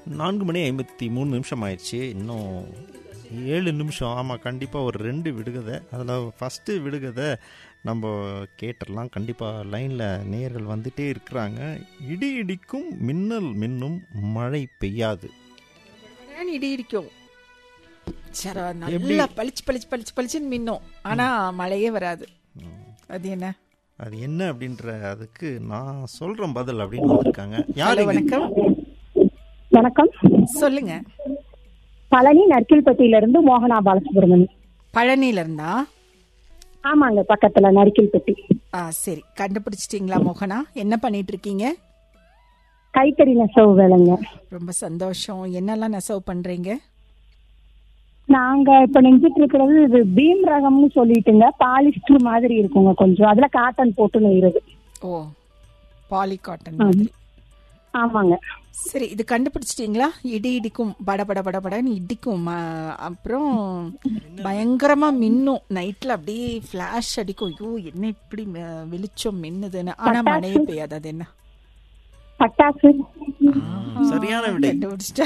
நான்கு மணி ஐம்பத்தி மூணு நிமிஷம் ஆயிடுச்சு இன்னும் ஏழு நிமிஷம் ஆமாம் கண்டிப்பாக ஒரு ரெண்டு விடுகதை அதில் ஃபஸ்ட்டு விடுகதை நம்ம கேட்டுடலாம் கண்டிப்பாக லைனில் நேர்கள் வந்துட்டே இருக்கிறாங்க இடி இடிக்கும் மின்னல் மின்னும் மழை பெய்யாது ஏன் இடி இடிக்கும் சரி எப்படி? நல்லா பளிச்சு பளிச்சு பளிச்சு பளிச்சுன்னு மின்னும் ஆனா மழையே வராது அது என்ன அது என்ன அப்படின்ற அதுக்கு நான் சொல்கிறேன் பதில் அப்படின்னு வந்திருக்காங்க ஹலோ யார் இங்க? வணக்கம் வணக்கம் சொல்லுங்க பழனி நற்கில்பட்டியில இருந்து மோகனா பாலசுப்ரமணி பழனில இருந்தா ஆமாங்க பக்கத்துல நரிக்கில்பட்டி ஆ சரி கண்டுபிடிச்சிட்டீங்களா மோகனா என்ன பண்ணிட்டு இருக்கீங்க கைத்தறி நெசவு வேலைங்க ரொம்ப சந்தோஷம் என்னெல்லாம் நெசவு பண்றீங்க நாங்க இப்ப நெஞ்சிட்டு இருக்கிறது இது பீம் ரகம்னு சொல்லிட்டுங்க பாலிஸ்டர் மாதிரி இருக்குங்க கொஞ்சம் அதுல காட்டன் போட்டு நெய்யறது ஓ பாலி காட்டன் ஆமா. ஆமாங்க சரி இது கண்டுபிடிச்சிட்டீங்களா இடி இடிக்கும் பட பட பட படன்னு இடிக்கும் ம- அப்புறம் பயங்கரமா மின்னும் நைட்ல அப்படியே ஃபிளாஷ் அடிக்கும் ஐயோ என்ன இப்படி ம- வெளிச்சம் மின்னுதுன்னு ஆனா மழையே பெய்யாது அது என்ன பட்டாசு சரியான விடை கண்டுபிடிச்சிட்டேன்